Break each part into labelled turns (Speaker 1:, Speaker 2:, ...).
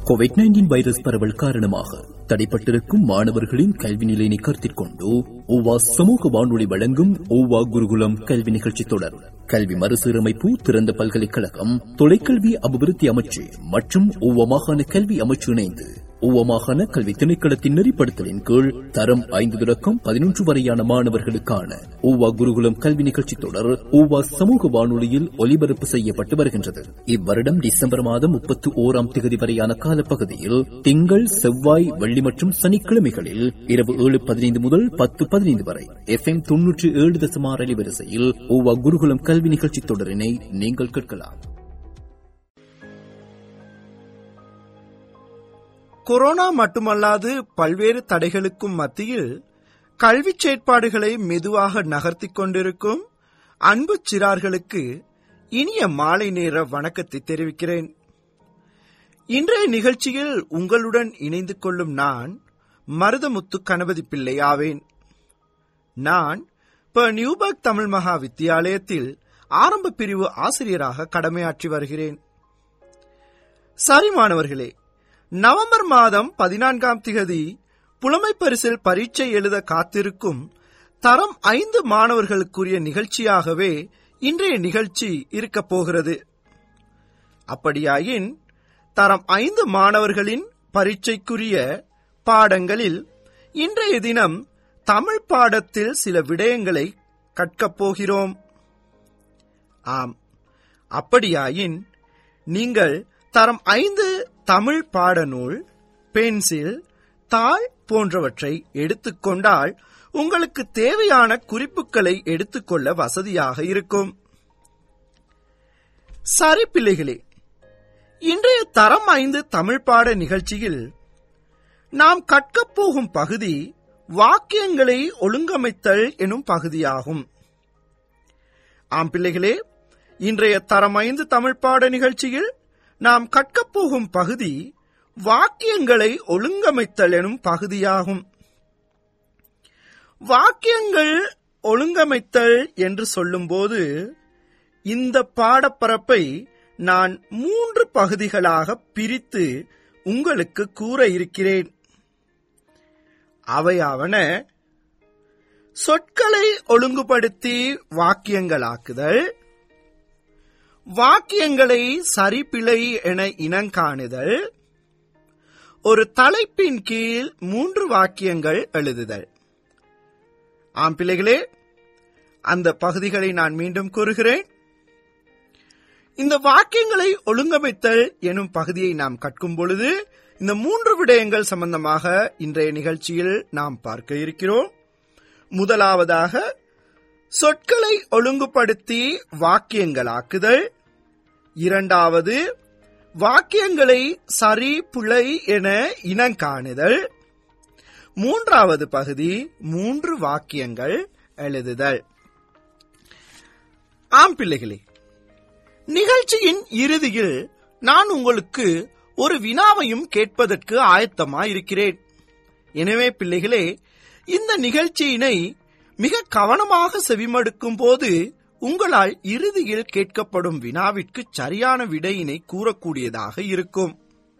Speaker 1: Covid nineteen virus பரவல் காரணமாக தடைப்பட்டிருக்கும் மாணவர்களின் கல்வி நிலையினை கருத்தில் கொண்டு ஓவா சமூக வானொலி வழங்கும் ஓவா குருகுலம் கல்வி நிகழ்ச்சி தொடர் கல்வி மறுசீரமைப்பு திறந்த பல்கலைக்கழகம் தொலைக்கல்வி அபிவிருத்தி அமைச்சு மற்றும் ஓவா மாகாண கல்வி அமைச்சு இணைந்து ஓவா மாகாண கல்வி திணைக்களத்தின் நெறிப்படுத்தலின் கீழ் தரம் ஐந்து தொடக்கம் பதினொன்று வரையான மாணவர்களுக்கான ஓவா குருகுலம் கல்வி நிகழ்ச்சி தொடர் ஓவா சமூக வானொலியில் ஒலிபரப்பு செய்யப்பட்டு வருகின்றது இவ்வருடம் டிசம்பர் மாதம் முப்பத்தி ஓராம் தேதி வரையான காலப்பகுதியில் திங்கள் செவ்வாய் வெள்ளி மற்றும் சனிக்கிழமைகளில் இரவு ஏழு பதினைந்து முதல் பத்து பதினைந்து வரை எஃப் எம் தொன்னூற்றி ஏழு தசமார் அலைவரிசையில் ஓவா குருகுலம் கல்வி நிகழ்ச்சி தொடரினை நீங்கள் கேட்கலாம்
Speaker 2: கொரோனா மட்டுமல்லாது பல்வேறு தடைகளுக்கும் மத்தியில் கல்விச் செயற்பாடுகளை மெதுவாக நகர்த்திக் கொண்டிருக்கும் அன்பு சிறார்களுக்கு இனிய மாலை நேர வணக்கத்தை தெரிவிக்கிறேன் இன்றைய நிகழ்ச்சியில் உங்களுடன் இணைந்து கொள்ளும் நான் மருதமுத்து கணபதி பிள்ளை ஆவேன் நான் இப்ப நியூபர்க் தமிழ் மகா வித்தியாலயத்தில் ஆரம்ப பிரிவு ஆசிரியராக கடமையாற்றி வருகிறேன் சரி மாணவர்களே நவம்பர் மாதம் பதினான்காம் திகதி புலமை பரிசில் பரீட்சை எழுத காத்திருக்கும் தரம் ஐந்து மாணவர்களுக்குரிய நிகழ்ச்சியாகவே இன்றைய நிகழ்ச்சி இருக்கப் போகிறது அப்படியாயின் தரம் ஐந்து மாணவர்களின் பரீட்சைக்குரிய பாடங்களில் இன்றைய தினம் தமிழ் பாடத்தில் சில விடயங்களை கற்கப் போகிறோம் ஆம் அப்படியாயின் நீங்கள் தரம் ஐந்து தமிழ் பாடநூல் பென்சில் தாள் போன்றவற்றை எடுத்துக்கொண்டால் உங்களுக்கு தேவையான குறிப்புகளை எடுத்துக்கொள்ள வசதியாக இருக்கும் சரி பிள்ளைகளே இன்றைய தரம் ஐந்து தமிழ் பாட நிகழ்ச்சியில் நாம் கற்கப் போகும் பகுதி வாக்கியங்களை ஒழுங்கமைத்தல் எனும் பகுதியாகும் ஆம் பிள்ளைகளே இன்றைய தரம் ஐந்து தமிழ் பாட நிகழ்ச்சியில் நாம் கற்கப் போகும் பகுதி வாக்கியங்களை ஒழுங்கமைத்தல் எனும் பகுதியாகும் வாக்கியங்கள் ஒழுங்கமைத்தல் என்று சொல்லும்போது இந்த பாடப்பரப்பை நான் மூன்று பகுதிகளாக பிரித்து உங்களுக்கு கூற இருக்கிறேன் அவையாவன சொற்களை ஒழுங்குபடுத்தி வாக்கியங்களாக்குதல் வாக்கியங்களை சரிபிழை என இனங்காணுதல் ஒரு தலைப்பின் கீழ் மூன்று வாக்கியங்கள் எழுதுதல் ஆம் பிள்ளைகளே அந்த பகுதிகளை நான் மீண்டும் கூறுகிறேன் இந்த வாக்கியங்களை ஒழுங்கமைத்தல் எனும் பகுதியை நாம் கற்கும் பொழுது இந்த மூன்று விடயங்கள் சம்பந்தமாக இன்றைய நிகழ்ச்சியில் நாம் பார்க்க இருக்கிறோம் முதலாவதாக சொற்களை ஒழுங்குபடுத்தி வாக்கியங்களாக்குதல் இரண்டாவது வாக்கியங்களை சரி புலை என இனங்காணுதல் மூன்றாவது பகுதி மூன்று வாக்கியங்கள் எழுதுதல் ஆம் பிள்ளைகளே நிகழ்ச்சியின் இறுதியில் நான் உங்களுக்கு ஒரு வினாவையும் கேட்பதற்கு ஆயத்தமாயிருக்கிறேன் எனவே பிள்ளைகளே இந்த நிகழ்ச்சியினை மிக கவனமாக செவிமடுக்கும் போது உங்களால் இறுதியில் கேட்கப்படும் வினாவிற்கு சரியான விடையினை கூறக்கூடியதாக இருக்கும்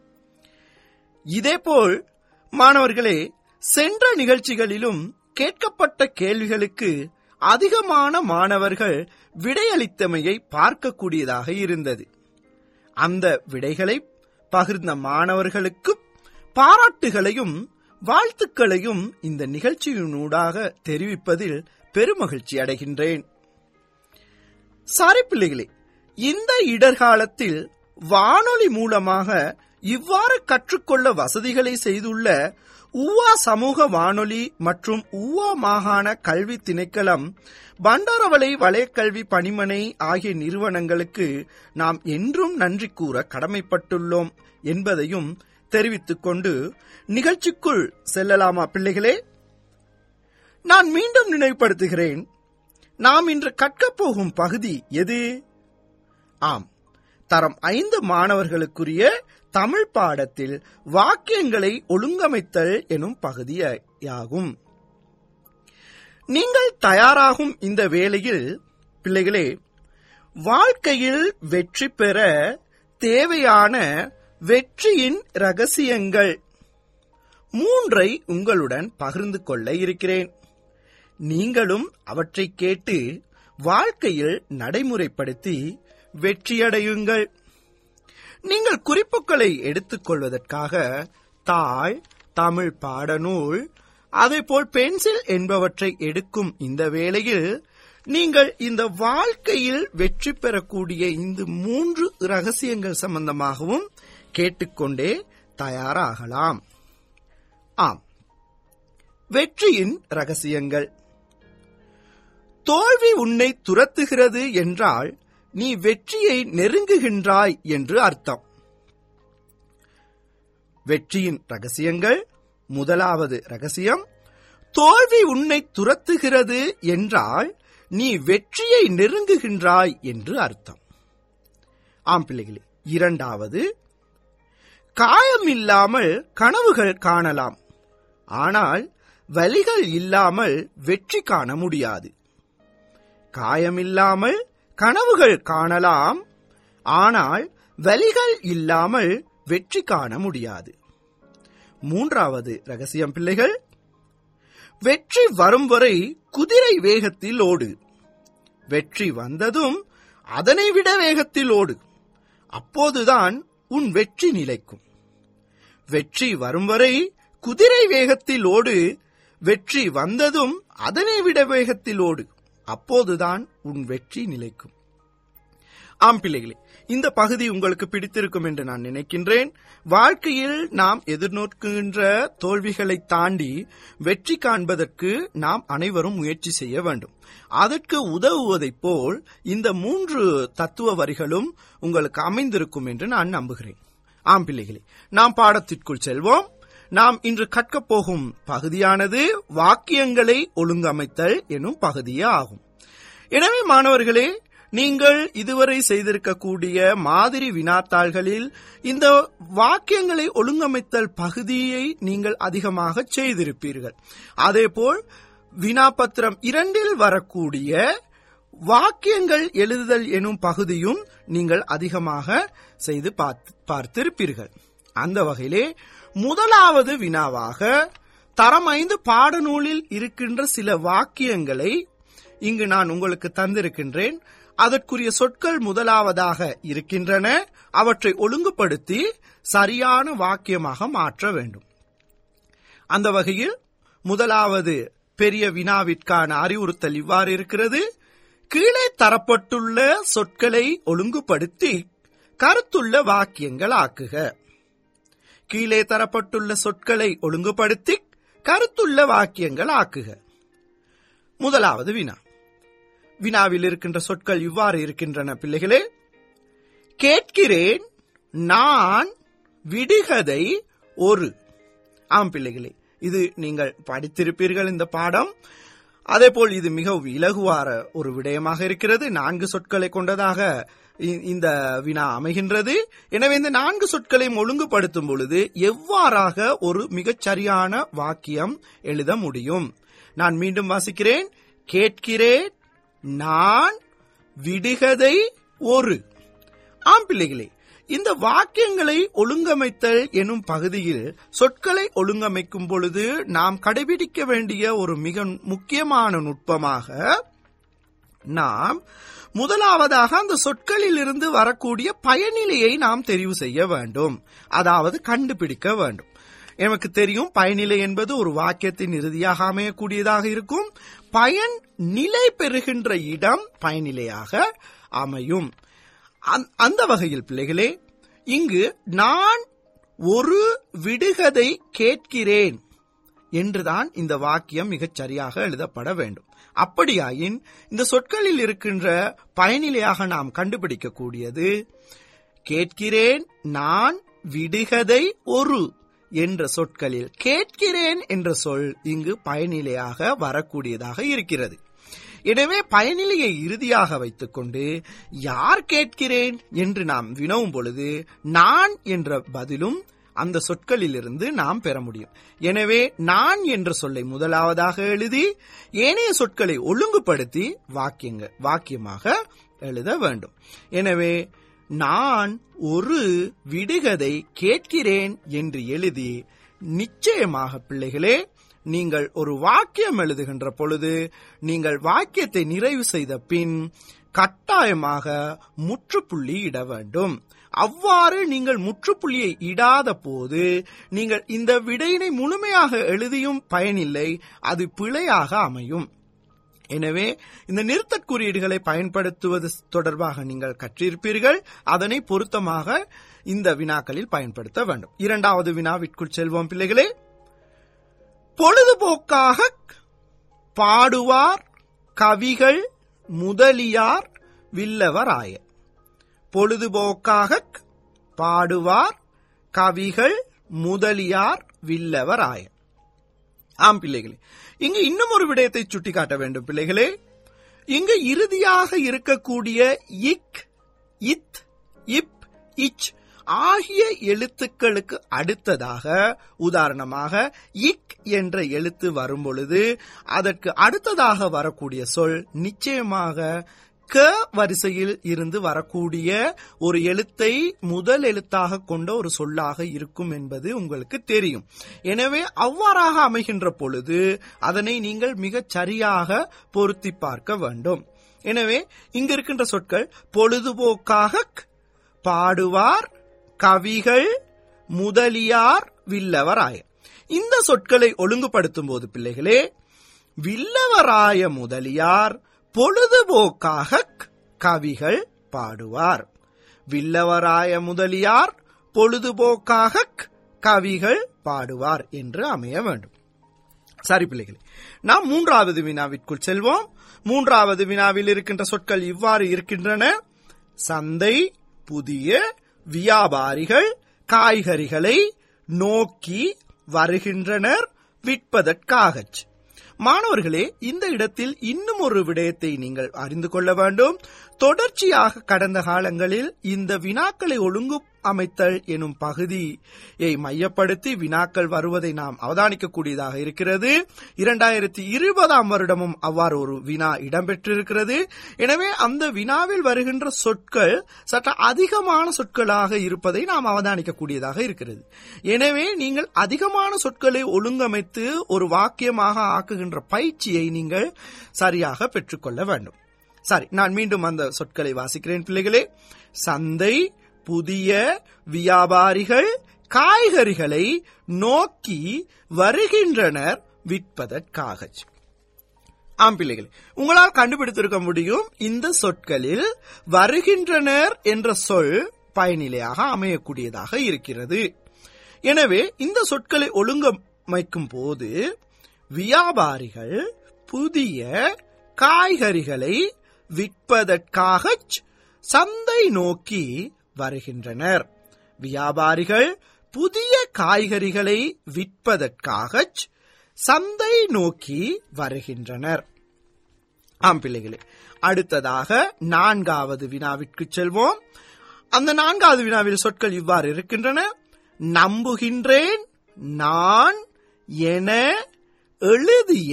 Speaker 2: இதேபோல் மாணவர்களே சென்ற நிகழ்ச்சிகளிலும் கேட்கப்பட்ட கேள்விகளுக்கு அதிகமான மாணவர்கள் விடையளித்தமையை பார்க்கக்கூடியதாக இருந்தது அந்த விடைகளை பகிர்ந்த மாணவர்களுக்கு பாராட்டுகளையும் வாழ்த்துக்களையும் இந்த நிகழ்ச்சியினூடாக தெரிவிப்பதில் பெருமகிழ்ச்சி அடைகின்றேன் சாரி பிள்ளைகளே இந்த இடர்காலத்தில் வானொலி மூலமாக இவ்வாறு கற்றுக்கொள்ள வசதிகளை செய்துள்ள உவா சமூக வானொலி மற்றும் உவா மாகாண கல்வி திணைக்களம் பண்டாரவளை வலயக்கல்வி பணிமனை ஆகிய நிறுவனங்களுக்கு நாம் என்றும் நன்றி கூற கடமைப்பட்டுள்ளோம் என்பதையும் தெரிவித்துக் கொண்டு நிகழ்ச்சிக்குள் செல்லலாமா பிள்ளைகளே நான் மீண்டும் நினைவுபடுத்துகிறேன் நாம் இன்று கற்கப் போகும் பகுதி எது ஆம் தரம் ஐந்து மாணவர்களுக்குரிய தமிழ் பாடத்தில் வாக்கியங்களை ஒழுங்கமைத்தல் எனும் பகுதியாகும் நீங்கள் தயாராகும் இந்த வேளையில் பிள்ளைகளே வாழ்க்கையில் வெற்றி பெற தேவையான வெற்றியின் ரகசியங்கள் மூன்றை உங்களுடன் பகிர்ந்து கொள்ள இருக்கிறேன் நீங்களும் அவற்றை கேட்டு வாழ்க்கையில் நடைமுறைப்படுத்தி வெற்றியடையுங்கள் நீங்கள் குறிப்புகளை எடுத்துக்கொள்வதற்காக தாள் தமிழ் பாடநூல் அதேபோல் பென்சில் என்பவற்றை எடுக்கும் இந்த வேளையில் நீங்கள் இந்த வாழ்க்கையில் வெற்றி பெறக்கூடிய இந்த மூன்று ரகசியங்கள் சம்பந்தமாகவும் கேட்டுக்கொண்டே தயாராகலாம் ஆம் வெற்றியின் ரகசியங்கள் தோல்வி உன்னை துரத்துகிறது என்றால் நீ வெற்றியை நெருங்குகின்றாய் என்று அர்த்தம் வெற்றியின் ரகசியங்கள் முதலாவது ரகசியம் தோல்வி உன்னை துரத்துகிறது என்றால் நீ வெற்றியை நெருங்குகின்றாய் என்று அர்த்தம் ஆம் பிள்ளைகளே இரண்டாவது காயம் இல்லாமல் கனவுகள் காணலாம் ஆனால் வலிகள் இல்லாமல் வெற்றி காண முடியாது காயமில்லாமல் கனவுகள் காணலாம் ஆனால் வலிகள் இல்லாமல் வெற்றி காண முடியாது மூன்றாவது ரகசியம் பிள்ளைகள் வெற்றி வரும் வரை குதிரை வேகத்தில் ஓடு வெற்றி வந்ததும் அதனை விட வேகத்தில் ஓடு அப்போதுதான் உன் வெற்றி நிலைக்கும் வெற்றி வரும் வரை குதிரை வேகத்தில் ஓடு வெற்றி வந்ததும் அதனை விட வேகத்தில் ஓடு அப்போதுதான் உன் வெற்றி நிலைக்கும் ஆம் பிள்ளைகளே இந்த பகுதி உங்களுக்கு பிடித்திருக்கும் என்று நான் நினைக்கின்றேன் வாழ்க்கையில் நாம் எதிர்நோக்குகின்ற தோல்விகளை தாண்டி வெற்றி காண்பதற்கு நாம் அனைவரும் முயற்சி செய்ய வேண்டும் அதற்கு உதவுவதைப் போல் இந்த மூன்று தத்துவ வரிகளும் உங்களுக்கு அமைந்திருக்கும் என்று நான் நம்புகிறேன் ஆம் பிள்ளைகளே நாம் பாடத்திற்குள் செல்வோம் நாம் இன்று கற்கப் போகும் பகுதியானது வாக்கியங்களை ஒழுங்கமைத்தல் எனும் பகுதியே ஆகும் எனவே மாணவர்களே நீங்கள் இதுவரை செய்திருக்கக்கூடிய மாதிரி வினாத்தாள்களில் இந்த வாக்கியங்களை ஒழுங்கமைத்தல் பகுதியை நீங்கள் அதிகமாக செய்திருப்பீர்கள் அதேபோல் வினாபத்திரம் இரண்டில் வரக்கூடிய வாக்கியங்கள் எழுதுதல் எனும் பகுதியும் நீங்கள் அதிகமாக செய்து பார்த்திருப்பீர்கள் அந்த வகையிலே முதலாவது வினாவாக தரம் ஐந்து பாடநூலில் இருக்கின்ற சில வாக்கியங்களை இங்கு நான் உங்களுக்கு தந்திருக்கின்றேன் அதற்குரிய சொற்கள் முதலாவதாக இருக்கின்றன அவற்றை ஒழுங்குபடுத்தி சரியான வாக்கியமாக மாற்ற வேண்டும் அந்த வகையில் முதலாவது பெரிய வினாவிற்கான அறிவுறுத்தல் இவ்வாறு இருக்கிறது கீழே தரப்பட்டுள்ள சொற்களை ஒழுங்குபடுத்தி கருத்துள்ள வாக்கியங்கள் ஆக்குக கீழே தரப்பட்டுள்ள சொற்களை ஒழுங்குபடுத்தி கருத்துள்ள வாக்கியங்கள் ஆக்குக முதலாவது வினா வினாவில் இருக்கின்ற சொற்கள் இவ்வாறு இருக்கின்றன பிள்ளைகளே கேட்கிறேன் நான் விடுகதை ஒரு ஆம் பிள்ளைகளே இது நீங்கள் படித்திருப்பீர்கள் இந்த பாடம் அதேபோல் இது மிகவும் இலகுவார ஒரு விடயமாக இருக்கிறது நான்கு சொற்களை கொண்டதாக இந்த வினா அமைகின்றது எனவே இந்த நான்கு சொற்களையும் ஒழுங்குபடுத்தும் பொழுது எவ்வாறாக ஒரு மிகச் சரியான வாக்கியம் எழுத முடியும் நான் மீண்டும் வாசிக்கிறேன் கேட்கிறேன் நான் விடுகதை ஒரு ஆம் பிள்ளைகளே இந்த வாக்கியங்களை ஒழுங்கமைத்தல் எனும் பகுதியில் சொற்களை ஒழுங்கமைக்கும் பொழுது நாம் கடைபிடிக்க வேண்டிய ஒரு மிக முக்கியமான நுட்பமாக நாம் முதலாவதாக அந்த சொற்களில் இருந்து வரக்கூடிய பயனிலையை நாம் தெரிவு செய்ய வேண்டும் அதாவது கண்டுபிடிக்க வேண்டும் எனக்கு தெரியும் பயனிலை என்பது ஒரு வாக்கியத்தின் இறுதியாக அமையக்கூடியதாக இருக்கும் பயன் நிலை பெறுகின்ற இடம் பயனிலையாக அமையும் அந்த வகையில் பிள்ளைகளே இங்கு நான் ஒரு விடுகதை கேட்கிறேன் என்றுதான் இந்த வாக்கியம் மிகச் சரியாக எழுதப்பட வேண்டும் அப்படியாயின் இந்த சொற்களில் இருக்கின்ற பயனிலையாக நாம் கண்டுபிடிக்கக்கூடியது கேட்கிறேன் நான் விடுகதை ஒரு என்ற சொற்களில் கேட்கிறேன் என்ற சொல் இங்கு பயனிலையாக வரக்கூடியதாக இருக்கிறது எனவே பயனிலையை இறுதியாக வைத்துக்கொண்டு யார் கேட்கிறேன் என்று நாம் வினவும் பொழுது நான் என்ற பதிலும் அந்த சொற்களிலிருந்து நாம் பெற முடியும் எனவே நான் என்ற சொல்லை முதலாவதாக எழுதி ஏனைய சொற்களை ஒழுங்குபடுத்தி வாக்கியங்க வாக்கியமாக எழுத வேண்டும் எனவே நான் ஒரு விடுகதை கேட்கிறேன் என்று எழுதி நிச்சயமாக பிள்ளைகளே நீங்கள் ஒரு வாக்கியம் எழுதுகின்ற பொழுது நீங்கள் வாக்கியத்தை நிறைவு செய்த பின் கட்டாயமாக முற்றுப்புள்ளி இட வேண்டும் அவ்வாறு நீங்கள் முற்றுப்புள்ளியை இடாத போது நீங்கள் இந்த விடையினை முழுமையாக எழுதியும் பயனில்லை அது பிழையாக அமையும் எனவே இந்த நிறுத்தற் குறியீடுகளை பயன்படுத்துவது தொடர்பாக நீங்கள் கற்றிருப்பீர்கள் அதனை பொருத்தமாக இந்த வினாக்களில் பயன்படுத்த வேண்டும் இரண்டாவது வினாவிற்குள் செல்வோம் பிள்ளைகளே பொழுதுபோக்காக பாடுவார் கவிகள் முதலியார் வில்லவராய பொழுதுபோக்காக பாடுவார் கவிகள் முதலியார் வில்லவராய ஆம் பிள்ளைகளே இங்கு இன்னும் ஒரு விடயத்தை சுட்டிக்காட்ட வேண்டும் பிள்ளைகளே இங்கு இறுதியாக இருக்கக்கூடிய இக் இத் இப் இச் ஆகிய எழுத்துக்களுக்கு அடுத்ததாக உதாரணமாக இக் என்ற எழுத்து வரும் பொழுது அதற்கு அடுத்ததாக வரக்கூடிய சொல் நிச்சயமாக க வரிசையில் இருந்து வரக்கூடிய ஒரு எழுத்தை முதல் எழுத்தாக கொண்ட ஒரு சொல்லாக இருக்கும் என்பது உங்களுக்கு தெரியும் எனவே அவ்வாறாக அமைகின்ற பொழுது அதனை நீங்கள் மிகச் சரியாக பொருத்தி பார்க்க வேண்டும் எனவே இங்க இருக்கின்ற சொற்கள் பொழுதுபோக்காக பாடுவார் கவிகள் முதலியார் வில்லவராய இந்த சொற்களை ஒழுங்குபடுத்தும் போது பிள்ளைகளே வில்லவராய முதலியார் பொழுதுபோக்காக கவிகள் பாடுவார் வில்லவராய முதலியார் பொழுதுபோக்காக கவிகள் பாடுவார் என்று அமைய வேண்டும் சரி பிள்ளைகளே நாம் மூன்றாவது வினாவிற்குள் செல்வோம் மூன்றாவது வினாவில் இருக்கின்ற சொற்கள் இவ்வாறு இருக்கின்றன சந்தை புதிய வியாபாரிகள் காய்கறிகளை நோக்கி வருகின்றனர் விற்பதற்காகச் மாணவர்களே இந்த இடத்தில் இன்னும் ஒரு விடயத்தை நீங்கள் அறிந்து கொள்ள வேண்டும் தொடர்ச்சியாக கடந்த காலங்களில் இந்த வினாக்களை ஒழுங்கு அமைத்தல் எனும் பகுதியை மையப்படுத்தி வினாக்கள் வருவதை நாம் அவதானிக்கக்கூடியதாக இருக்கிறது இரண்டாயிரத்தி இருபதாம் வருடமும் அவ்வாறு ஒரு வினா இடம்பெற்றிருக்கிறது எனவே அந்த வினாவில் வருகின்ற சொற்கள் சற்று அதிகமான சொற்களாக இருப்பதை நாம் அவதானிக்கக்கூடியதாக இருக்கிறது எனவே நீங்கள் அதிகமான சொற்களை ஒழுங்கமைத்து ஒரு வாக்கியமாக ஆக்குகின்ற பயிற்சியை நீங்கள் சரியாக பெற்றுக்கொள்ள வேண்டும் சரி நான் மீண்டும் அந்த சொற்களை வாசிக்கிறேன் பிள்ளைகளே சந்தை புதிய வியாபாரிகள் காய்கறிகளை நோக்கி வருகின்றனர் விற்பதற்காக ஆம் பிள்ளைகளே உங்களால் கண்டுபிடித்திருக்க முடியும் இந்த சொற்களில் வருகின்றனர் என்ற சொல் பயனிலையாக அமையக்கூடியதாக இருக்கிறது எனவே இந்த சொற்களை ஒழுங்கமைக்கும் போது வியாபாரிகள் புதிய காய்கறிகளை விற்பதற்காக சந்தை நோக்கி வருகின்றனர் வியாபாரிகள் புதிய காய்கறிகளை விற்பதற்காக சந்தை நோக்கி வருகின்றனர் ஆம் பிள்ளைகளே அடுத்ததாக நான்காவது வினாவிற்கு செல்வோம் அந்த நான்காவது வினாவில் சொற்கள் இவ்வாறு இருக்கின்றன நம்புகின்றேன் நான் என எழுதிய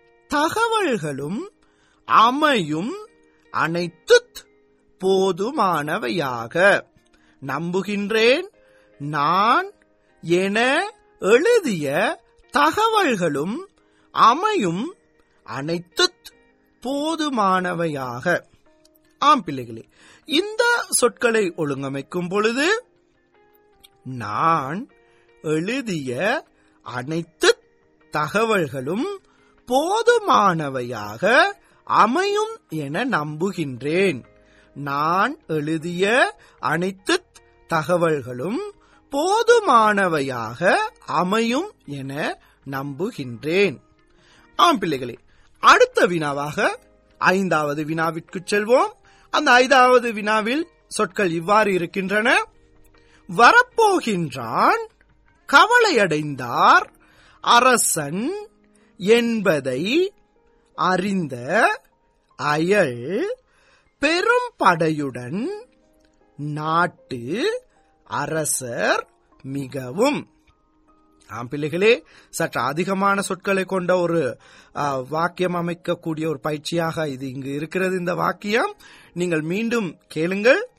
Speaker 2: தகவல்களும் அமையும் அனைத்து போதுமானவையாக நம்புகின்றேன் நான் என எழுதிய தகவல்களும் அமையும் அனைத்து போதுமானவையாக ஆம் பிள்ளைகளே இந்த சொற்களை ஒழுங்கமைக்கும் பொழுது நான் எழுதிய அனைத்து தகவல்களும் போதுமானவையாக அமையும் என நம்புகின்றேன் நான் எழுதிய அனைத்து தகவல்களும் போதுமானவையாக அமையும் என நம்புகின்றேன் ஆம் பிள்ளைகளே அடுத்த வினாவாக ஐந்தாவது வினாவிற்கு செல்வோம் அந்த ஐந்தாவது வினாவில் சொற்கள் இவ்வாறு இருக்கின்றன வரப்போகின்றான் கவலையடைந்தார் அரசன் என்பதை அறிந்த அயல் பெரும் படையுடன் நாட்டு அரசர் மிகவும் ஆம் பிள்ளைகளே சற்று அதிகமான சொற்களை கொண்ட ஒரு ஆ, வாக்கியம் அமைக்கக்கூடிய ஒரு பயிற்சியாக இது இங்கு இருக்கிறது இந்த வாக்கியம் நீங்கள் மீண்டும் கேளுங்கள்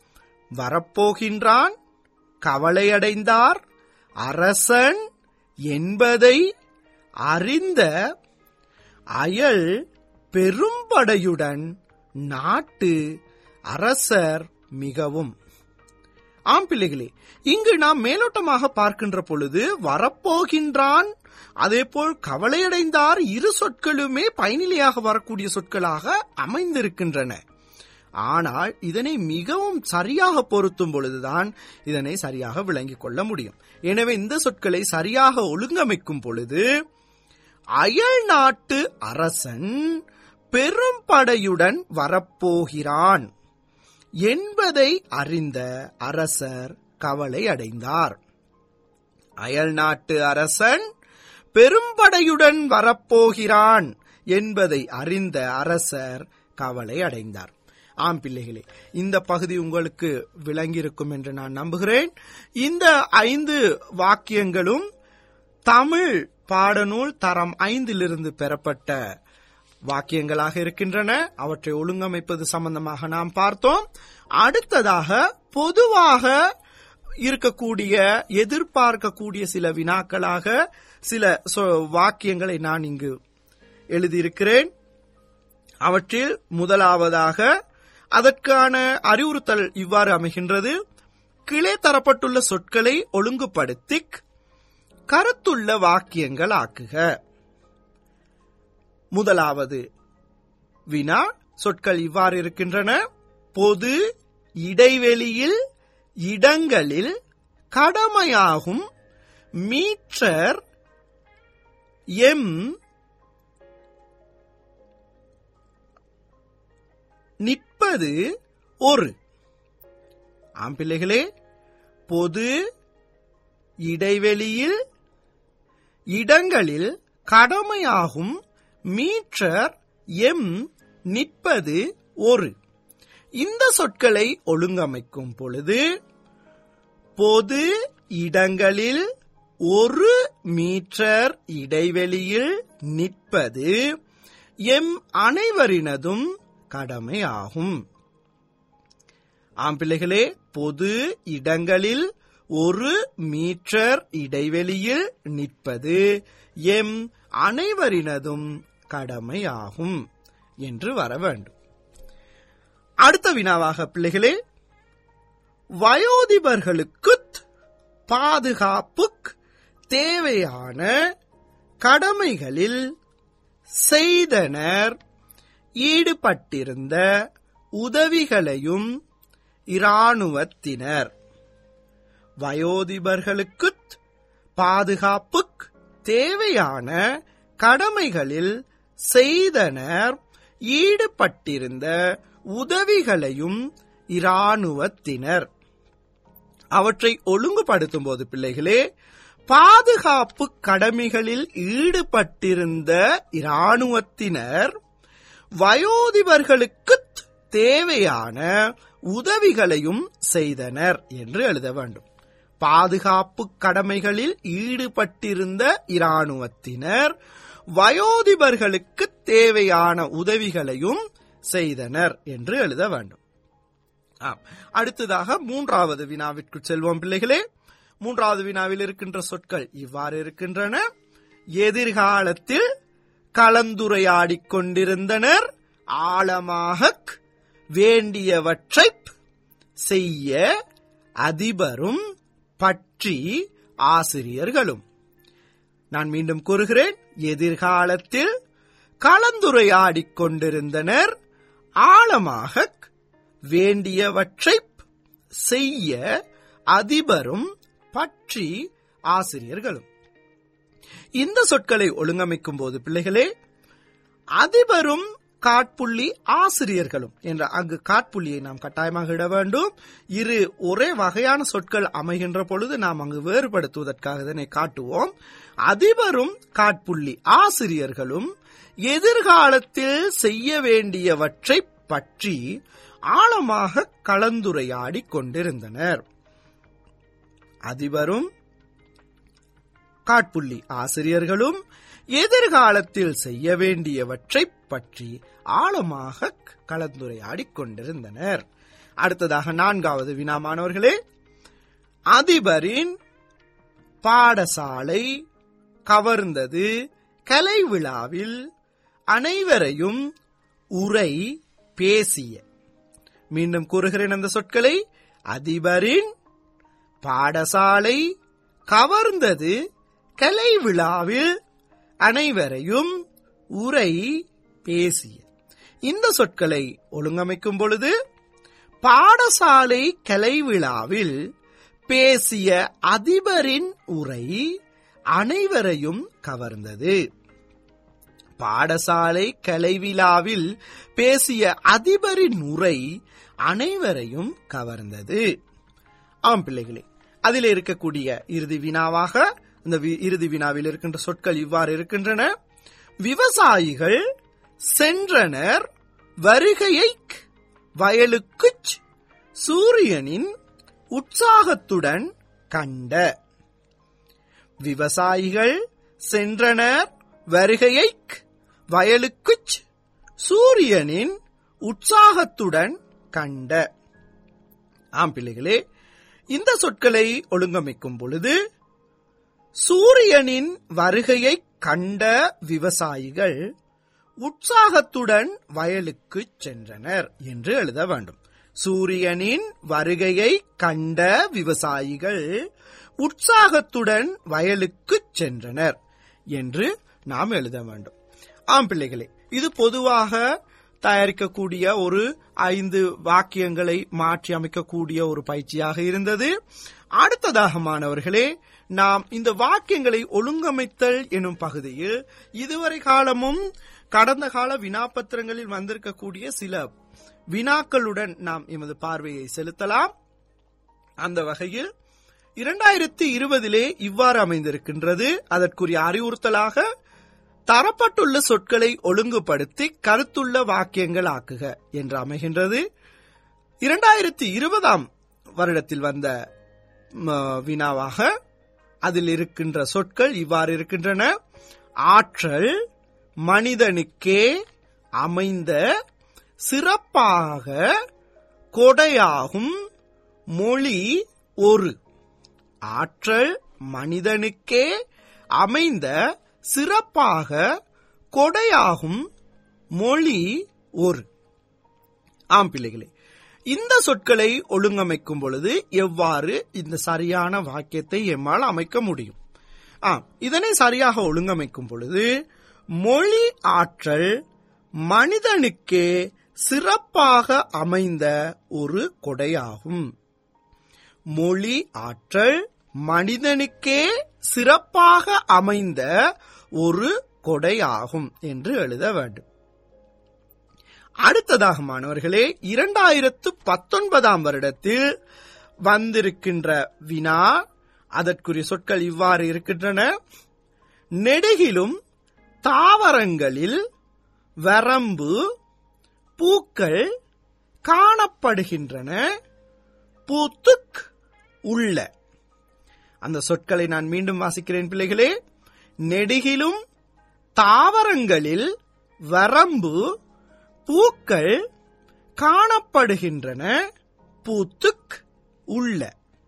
Speaker 2: வரப்போகின்றான் கவலையடைந்தார் அரசன் என்பதை அறிந்த அயல் பெரும்படையுடன் நாட்டு அரசர் மிகவும் ஆம் பிள்ளைகளே இங்கு நாம் மேலோட்டமாக பார்க்கின்ற பொழுது வரப்போகின்றான் அதேபோல் கவலையடைந்தார் இரு சொற்களுமே பயனிலையாக வரக்கூடிய சொற்களாக அமைந்திருக்கின்றன ஆனால் இதனை மிகவும் சரியாக பொருத்தும் பொழுதுதான் இதனை சரியாக விளங்கிக் கொள்ள முடியும் எனவே இந்த சொற்களை சரியாக ஒழுங்கமைக்கும் பொழுது அயல் நாட்டு அரசன் பெரும் படையுடன் வரப்போகிறான் என்பதை அறிந்த அரசர் கவலை அடைந்தார் அயல் நாட்டு அரசன் பெரும்படையுடன் வரப்போகிறான் என்பதை அறிந்த அரசர் கவலை அடைந்தார் ஆம் பிள்ளைகளே இந்த பகுதி உங்களுக்கு விளங்கியிருக்கும் என்று நான் நம்புகிறேன் இந்த ஐந்து வாக்கியங்களும் தமிழ் பாடநூல் தரம் ஐந்திலிருந்து பெறப்பட்ட வாக்கியங்களாக இருக்கின்றன அவற்றை ஒழுங்கமைப்பது சம்பந்தமாக நாம் பார்த்தோம் அடுத்ததாக பொதுவாக இருக்கக்கூடிய எதிர்பார்க்கக்கூடிய சில வினாக்களாக சில சொ- வாக்கியங்களை நான் இங்கு எழுதியிருக்கிறேன் அவற்றில் முதலாவதாக அதற்கான அறிவுறுத்தல் இவ்வாறு அமைகின்றது கீழே தரப்பட்டுள்ள சொற்களை ஒழுங்குபடுத்தி கருத்துள்ள வாக்கியங்கள் ஆக்குக முதலாவது வினா சொற்கள் இவ்வாறு இருக்கின்றன பொது இடைவெளியில் இடங்களில் கடமையாகும் மீட்டர் எம் நிற்பது ஒரு ஆம் பிள்ளைகளே பொது இடைவெளியில் இடங்களில் கடமையாகும் மீட்டர் எம் நிற்பது ஒரு இந்த சொற்களை ஒழுங்கமைக்கும் பொழுது பொது இடங்களில் ஒரு மீட்டர் இடைவெளியில் நிற்பது எம் அனைவரினதும் கடமையாகும் ஆம் பிள்ளைகளே பொது இடங்களில் ஒரு மீட்டர் இடைவெளியில் நிற்பது எம் அனைவரினதும் கடமையாகும் என்று வர வேண்டும் அடுத்த வினாவாக பிள்ளைகளே வயோதிபர்களுக்கு பாதுகாப்பு தேவையான கடமைகளில் செய்தனர் ஈடுபட்டிருந்த உதவிகளையும் இராணுவத்தினர் வயோதிபர்களுக்கு பாதுகாப்பு தேவையான கடமைகளில் செய்தனர் ஈடுபட்டிருந்த உதவிகளையும் இராணுவத்தினர் அவற்றை ஒழுங்குபடுத்தும் போது பிள்ளைகளே பாதுகாப்பு கடமைகளில் ஈடுபட்டிருந்த இராணுவத்தினர் வயோதிபர்களுக்கு தேவையான உதவிகளையும் செய்தனர் என்று எழுத வேண்டும் பாதுகாப்பு கடமைகளில் ஈடுபட்டிருந்த இராணுவத்தினர் வயோதிபர்களுக்கு தேவையான உதவிகளையும் செய்தனர் என்று எழுத வேண்டும் ஆம். அடுத்ததாக மூன்றாவது வினாவிற்கு செல்வோம் பிள்ளைகளே மூன்றாவது வினாவில் இருக்கின்ற சொற்கள் இவ்வாறு இருக்கின்றன எதிர்காலத்தில் கலந்துரையாடிக் கொண்டிருந்தனர் ஆழமாக வேண்டியவற்றை செய்ய அதிபரும் பற்றி ஆசிரியர்களும் நான் மீண்டும் கூறுகிறேன் எதிர்காலத்தில் கலந்துரையாடிக் கொண்டிருந்தனர் ஆழமாக வேண்டியவற்றை செய்ய அதிபரும் பற்றி ஆசிரியர்களும் இந்த சொற்களை ஒழுங்கமைக்கும் போது பிள்ளைகளே அதிபரும் காட்புள்ளி ஆசிரியர்களும் என்ற அங்கு காட்புள்ளியை நாம் கட்டாயமாக இட வேண்டும் இரு ஒரே வகையான சொற்கள் அமைகின்ற பொழுது நாம் அங்கு வேறுபடுத்துவதற்காக இதனை காட்டுவோம் அதிபரும் காட்புள்ளி ஆசிரியர்களும் எதிர்காலத்தில் செய்ய வேண்டியவற்றை பற்றி ஆழமாக கலந்துரையாடிக் கொண்டிருந்தனர் அதிபரும் காட்புள்ளி ஆசிரியர்களும் எதிர்காலத்தில் செய்ய வேண்டியவற்றை பற்றி ஆழமாக கலந்துரையாடிக் கொண்டிருந்தனர் அடுத்ததாக நான்காவது வினா மாணவர்களே அதிபரின் பாடசாலை கவர்ந்தது கலை விழாவில் அனைவரையும் உரை பேசிய மீண்டும் கூறுகிறேன் அந்த சொற்களை அதிபரின் பாடசாலை கவர்ந்தது கலை விழாவில் அனைவரையும் உரை பேசிய இந்த சொற்களை ஒழுங்கமைக்கும் பொழுது பாடசாலை கலை விழாவில் பேசிய அதிபரின் உரை அனைவரையும் கவர்ந்தது பாடசாலை கலை விழாவில் பேசிய அதிபரின் உரை அனைவரையும் கவர்ந்தது ஆம் பிள்ளைகளே அதில் இருக்கக்கூடிய இறுதி வினாவாக இந்த வி- இறுதி வினாவில் இருக்கின்ற சொற்கள் இவ்வாறு இருக்கின்றன விவசாயிகள் சென்றனர் வருகையை வயலுக்குச் சூரியனின் உற்சாகத்துடன் கண்ட விவசாயிகள் சென்றனர் வருகையை வயலுக்குச் சூரியனின் உற்சாகத்துடன் கண்ட ஆம் பிள்ளைகளே இந்த சொற்களை ஒழுங்கமைக்கும் பொழுது சூரியனின் வருகையை கண்ட விவசாயிகள் உற்சாகத்துடன் வயலுக்கு சென்றனர் என்று எழுத வேண்டும் சூரியனின் வருகையை கண்ட விவசாயிகள் உற்சாகத்துடன் வயலுக்கு சென்றனர் என்று நாம் எழுத வேண்டும் ஆம் பிள்ளைகளே இது பொதுவாக தயாரிக்கக்கூடிய ஒரு ஐந்து வாக்கியங்களை மாற்றி அமைக்கக்கூடிய ஒரு பயிற்சியாக இருந்தது அடுத்ததாக மாணவர்களே நாம் இந்த வாக்கியங்களை ஒழுங்கமைத்தல் எனும் பகுதியில் இதுவரை காலமும் கடந்த கால வினாப்பத்திரங்களில் வந்திருக்கக்கூடிய சில வினாக்களுடன் நாம் எமது பார்வையை செலுத்தலாம் அந்த வகையில் இரண்டாயிரத்தி இருபதிலே இவ்வாறு அமைந்திருக்கின்றது அதற்குரிய அறிவுறுத்தலாக தரப்பட்டுள்ள சொற்களை ஒழுங்குபடுத்தி கருத்துள்ள வாக்கியங்கள் ஆக்குக என்று அமைகின்றது இரண்டாயிரத்தி இருபதாம் வருடத்தில் வந்த ம, வினாவாக அதில் இருக்கின்ற சொற்கள் இவ்வாறு இருக்கின்றன ஆற்றல் மனிதனுக்கே அமைந்த சிறப்பாக கொடையாகும் மொழி ஒரு ஆற்றல் மனிதனுக்கே அமைந்த சிறப்பாக கொடையாகும் மொழி ஒரு ஆம் பிள்ளைகளே இந்த சொற்களை ஒழுங்கமைக்கும் பொழுது எவ்வாறு இந்த சரியான வாக்கியத்தை எம்மால் அமைக்க முடியும் ஆம் இதனை சரியாக ஒழுங்கமைக்கும் பொழுது மொழி ஆற்றல் மனிதனுக்கே சிறப்பாக அமைந்த ஒரு கொடையாகும் மொழி ஆற்றல் மனிதனுக்கே சிறப்பாக அமைந்த ஒரு கொடையாகும் என்று எழுத வேண்டும் அடுத்ததாக மாணவர்களே இரண்டாயிரத்து பத்தொன்பதாம் வருடத்தில் வந்திருக்கின்ற வினா அதற்குரிய சொற்கள் இவ்வாறு இருக்கின்றன நெடுகிலும் தாவரங்களில் வரம்பு பூக்கள் காணப்படுகின்றன பூத்துக் உள்ள அந்த சொற்களை நான் மீண்டும் வாசிக்கிறேன் பிள்ளைகளே நெடுகிலும் தாவரங்களில் வரம்பு பூக்கள் காணப்படுகின்றன பூத்துக் உள்ள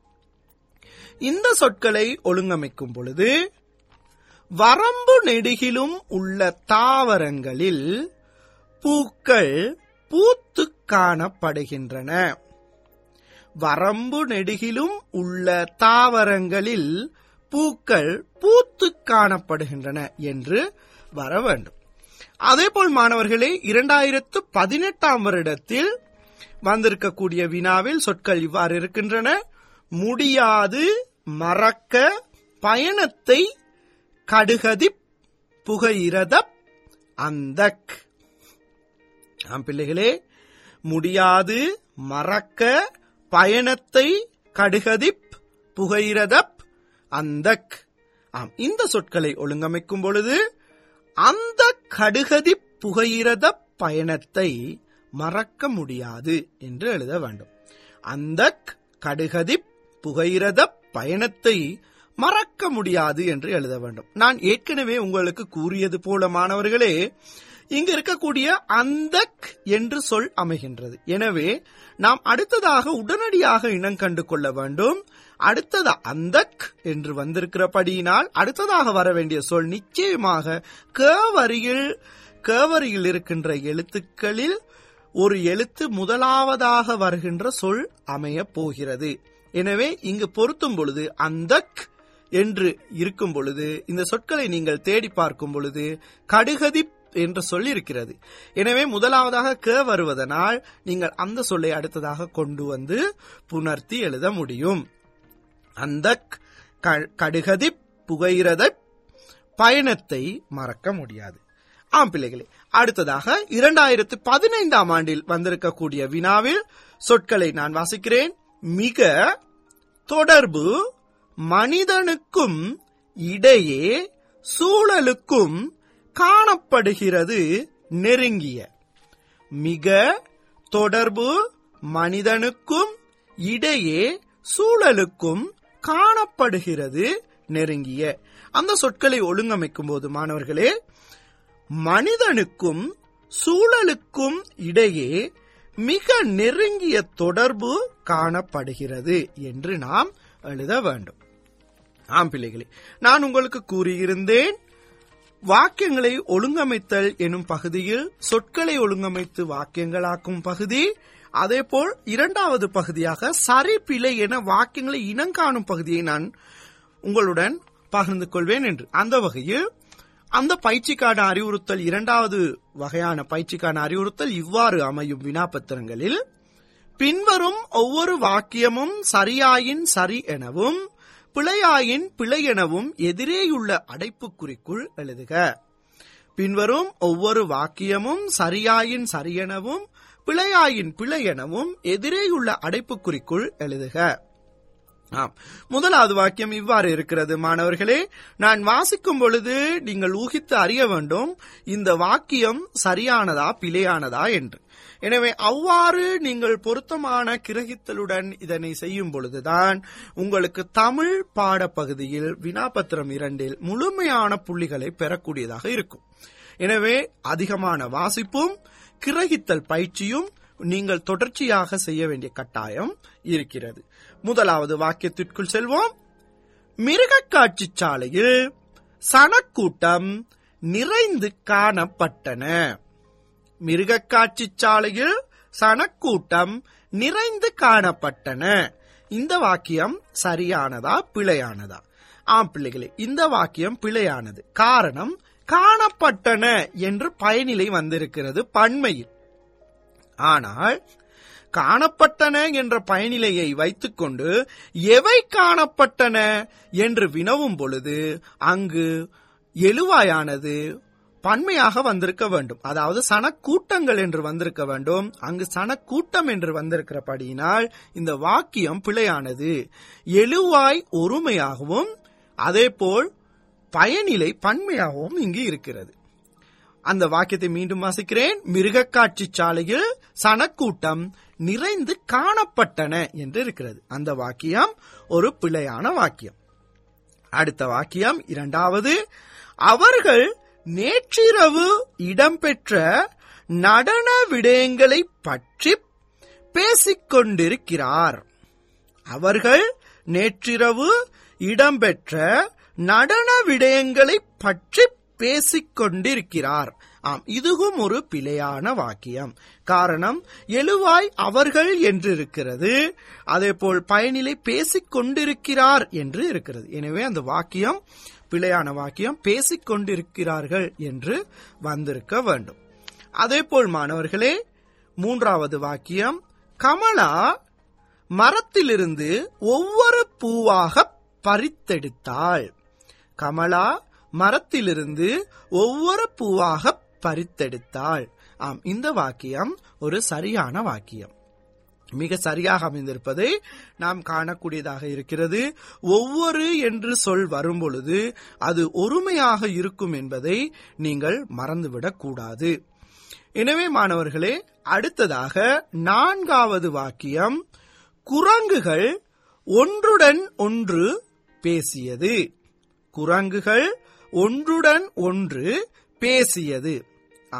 Speaker 2: இந்த சொற்களை ஒழுங்கமைக்கும் பொழுது வரம்பு நெடுகிலும் உள்ள தாவரங்களில் பூக்கள் பூத்து காணப்படுகின்றன வரம்பு நெடுகிலும் உள்ள தாவரங்களில் பூக்கள் பூத்து காணப்படுகின்றன என்று வர வேண்டும் அதேபோல் மாணவர்களே இரண்டாயிரத்து பதினெட்டாம் வருடத்தில் வந்திருக்கக்கூடிய வினாவில் சொற்கள் இவ்வாறு இருக்கின்றன முடியாது மறக்க பயணத்தை கடுகதிப் புகையிரதப் அந்தக் ஆம் பிள்ளைகளே முடியாது மறக்க பயணத்தை கடுகதிப் புகையிரதப் அந்தக் ஆம் இந்த சொற்களை ஒழுங்கமைக்கும் பொழுது அந்த கடுகதிப் புகையிரதப் பயணத்தை மறக்க முடியாது என்று எழுத வேண்டும் அந்த கடுகதிப் புகையிரதப் பயணத்தை மறக்க முடியாது என்று எழுத வேண்டும் நான் ஏற்கனவே உங்களுக்கு கூறியது போல மாணவர்களே இங்கு இருக்கக்கூடிய அந்தக் என்று சொல் அமைகின்றது எனவே நாம் அடுத்ததாக உடனடியாக இனம் கண்டு கொள்ள வேண்டும் அடுத்தது அந்தக் என்று வந்திருக்கிறபடியினால் அடுத்ததாக வர வேண்டிய சொல் நிச்சயமாக க வரியில் க வரியில் இருக்கின்ற எழுத்துக்களில் ஒரு எழுத்து முதலாவதாக வருகின்ற சொல் அமையப் போகிறது எனவே இங்கு பொருத்தும் பொழுது அந்தக் என்று இருக்கும் பொழுது இந்த சொற்களை நீங்கள் தேடி பார்க்கும் பொழுது கடுகதி என்று சொல் இருக்கிறது எனவே முதலாவதாக க வருவதனால் நீங்கள் அந்த சொல்லை அடுத்ததாக கொண்டு வந்து புணர்த்தி எழுத முடியும் அந்த கடுகதி புகையிரத பயணத்தை மறக்க முடியாது ஆம் பிள்ளைகளே அடுத்ததாக இரண்டாயிரத்து பதினைந்தாம் ஆண்டில் வந்திருக்கக்கூடிய வினாவில் சொற்களை நான் வாசிக்கிறேன் மிக தொடர்பு மனிதனுக்கும் இடையே சூழலுக்கும் காணப்படுகிறது நெருங்கிய மிக தொடர்பு மனிதனுக்கும் இடையே சூழலுக்கும் காணப்படுகிறது நெருங்கிய அந்த சொற்களை ஒழுங்கமைக்கும் போது மாணவர்களே மனிதனுக்கும் சூழலுக்கும் இடையே மிக நெருங்கிய தொடர்பு காணப்படுகிறது என்று நாம் எழுத வேண்டும் ஆம் பிள்ளைகளே நான் உங்களுக்கு கூறியிருந்தேன் வாக்கியங்களை ஒழுங்கமைத்தல் எனும் பகுதியில் சொற்களை ஒழுங்கமைத்து வாக்கியங்களாக்கும் பகுதி அதேபோல் இரண்டாவது பகுதியாக சரி பிழை என வாக்கியங்களை இனங்காணும் பகுதியை நான் உங்களுடன் பகிர்ந்து கொள்வேன் என்று அந்த வகையில் அந்த பயிற்சிக்கான அறிவுறுத்தல் இரண்டாவது வகையான பயிற்சிக்கான அறிவுறுத்தல் இவ்வாறு அமையும் வினாபத்திரங்களில் பின்வரும் ஒவ்வொரு வாக்கியமும் சரியாயின் சரி எனவும் பிழையாயின் பிழை எனவும் எதிரேயுள்ள அடைப்புக்குறிக்குள் எழுதுக பின்வரும் ஒவ்வொரு வாக்கியமும் சரியாயின் சரியெனவும் பிழையாயின் பிழை எனவும் எதிரேயுள்ள அடைப்புக்குறிக்குள் எழுதுக ஆம் முதலாவது வாக்கியம் இவ்வாறு இருக்கிறது மாணவர்களே நான் வாசிக்கும் பொழுது நீங்கள் ஊகித்து அறிய வேண்டும் இந்த வாக்கியம் சரியானதா பிழையானதா என்று எனவே அவ்வாறு நீங்கள் பொருத்தமான கிரகித்தலுடன் இதனை செய்யும் பொழுதுதான் உங்களுக்கு தமிழ் பாடப்பகுதியில் வினாபத்திரம் இரண்டில் முழுமையான புள்ளிகளை பெறக்கூடியதாக இருக்கும் எனவே அதிகமான வாசிப்பும் கிரகித்தல் பயிற்சியும் நீங்கள் தொடர்ச்சியாக செய்ய வேண்டிய கட்டாயம் இருக்கிறது முதலாவது வாக்கியத்திற்குள் செல்வோம் மிருகக்காட்சி சாலையில் சனக்கூட்டம் நிறைந்து காணப்பட்டன மிருகக்காட்சி சாலையில் சனக்கூட்டம் நிறைந்து காணப்பட்டன இந்த வாக்கியம் சரியானதா பிழையானதா ஆம் பிள்ளைகளே இந்த வாக்கியம் பிழையானது காரணம் காணப்பட்டன என்று பயனிலை வந்திருக்கிறது பண்மையில் ஆனால் காணப்பட்டன என்ற பயனிலையை வைத்துக்கொண்டு எவை காணப்பட்டன என்று வினவும் பொழுது அங்கு எழுவாயானது பன்மையாக வந்திருக்க வேண்டும் அதாவது சனக்கூட்டங்கள் என்று வந்திருக்க வேண்டும் அங்கு சனக்கூட்டம் என்று வந்திருக்கிறபடியினால் இந்த வாக்கியம் பிழையானது எழுவாய் ஒருமையாகவும் அதேபோல் பயனிலை பன்மையாகவும் இங்கு இருக்கிறது அந்த வாக்கியத்தை மீண்டும் வாசிக்கிறேன் மிருகக்காட்சி சாலையில் சனக்கூட்டம் நிறைந்து காணப்பட்டன என்று இருக்கிறது அந்த வாக்கியம் ஒரு பிழையான வாக்கியம் அடுத்த வாக்கியம் இரண்டாவது அவர்கள் நேற்றிரவு இடம்பெற்ற நடன விடயங்களை பற்றி பேசிக்கொண்டிருக்கிறார் அவர்கள் நேற்றிரவு இடம்பெற்ற நடன விடயங்களை பற்றி பேசிக் கொண்டிருக்கிறார் ஆம் இதுவும் ஒரு பிழையான வாக்கியம் காரணம் எழுவாய் அவர்கள் என்று இருக்கிறது அதே போல் பயனிலை பேசிக் கொண்டிருக்கிறார் என்று இருக்கிறது எனவே அந்த வாக்கியம் பிழையான வாக்கியம் பேசிக் கொண்டிருக்கிறார்கள் என்று வந்திருக்க வேண்டும் அதே போல் மாணவர்களே மூன்றாவது வாக்கியம் கமலா மரத்திலிருந்து ஒவ்வொரு பூவாக பறித்தெடுத்தாள் கமலா மரத்திலிருந்து ஒவ்வொரு பூவாக பறித்தெடுத்தாள் ஆம் இந்த வாக்கியம் ஒரு சரியான வாக்கியம் மிக சரியாக அமைந்திருப்பதை நாம் காணக்கூடியதாக இருக்கிறது ஒவ்வொரு என்று சொல் வரும் பொழுது அது ஒருமையாக இருக்கும் என்பதை நீங்கள் மறந்துவிடக் கூடாது எனவே மாணவர்களே அடுத்ததாக நான்காவது வாக்கியம் குரங்குகள் ஒன்றுடன் ஒன்று பேசியது குரங்குகள் ஒன்றுடன் ஒன்று பேசியது ஆம்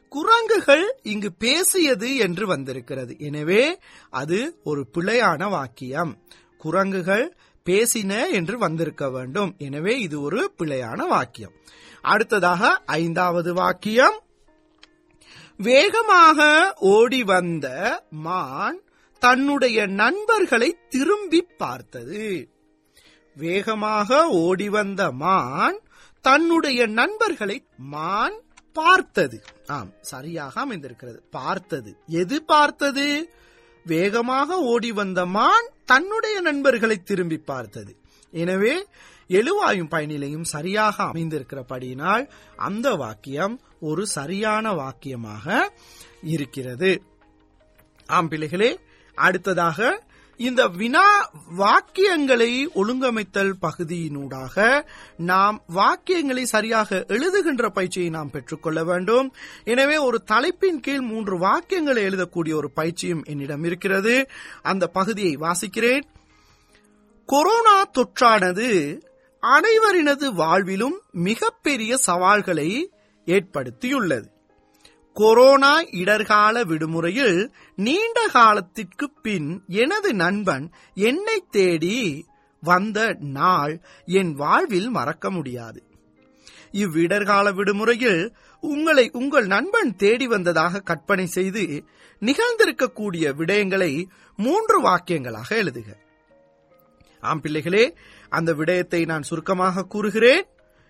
Speaker 2: குரங்குகள் இங்கு பேசியது என்று வந்திருக்கிறது எனவே அது ஒரு பிழையான வாக்கியம் குரங்குகள் பேசின என்று வந்திருக்க வேண்டும் எனவே இது ஒரு பிழையான வாக்கியம் அடுத்ததாக ஐந்தாவது வாக்கியம் வேகமாக ஓடி வந்த மான் தன்னுடைய நண்பர்களை திரும்பி பார்த்தது வேகமாக ஓடி வந்த மான் தன்னுடைய நண்பர்களை மான் பார்த்தது ஆம் சரியாக அமைந்திருக்கிறது பார்த்தது எது பார்த்தது வேகமாக ஓடி வந்த மான் தன்னுடைய நண்பர்களை திரும்பி பார்த்தது எனவே எழுவாயும் பயனிலையும் சரியாக அமைந்திருக்கிறபடியினால் அந்த வாக்கியம் ஒரு சரியான வாக்கியமாக இருக்கிறது ஆம் பிள்ளைகளே அடுத்ததாக இந்த வினா வாக்கியங்களை ஒழுங்கமைத்தல் பகுதியினூடாக நாம் வாக்கியங்களை சரியாக எழுதுகின்ற பயிற்சியை நாம் பெற்றுக்கொள்ள வேண்டும் எனவே ஒரு தலைப்பின் கீழ் மூன்று வாக்கியங்களை எழுதக்கூடிய ஒரு பயிற்சியும் என்னிடம் இருக்கிறது அந்த பகுதியை வாசிக்கிறேன் கொரோனா தொற்றானது அனைவரினது வாழ்விலும் மிகப்பெரிய சவால்களை ஏற்படுத்தியுள்ளது கொரோனா இடர்கால விடுமுறையில் நீண்ட காலத்திற்கு பின் எனது நண்பன் என்னை தேடி வந்த நாள் என் வாழ்வில் மறக்க முடியாது இவ்விடர்கால விடுமுறையில் உங்களை உங்கள் நண்பன் தேடி வந்ததாக கற்பனை செய்து நிகழ்ந்திருக்கக்கூடிய விடயங்களை மூன்று வாக்கியங்களாக எழுதுக ஆம் பிள்ளைகளே அந்த விடயத்தை நான் சுருக்கமாக கூறுகிறேன்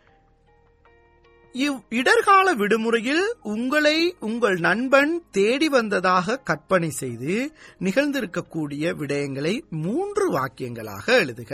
Speaker 2: இவ் இடர்கால விடுமுறையில் உங்களை உங்கள் நண்பன் தேடி வந்ததாக கற்பனை செய்து நிகழ்ந்திருக்கக்கூடிய விடயங்களை மூன்று வாக்கியங்களாக எழுதுக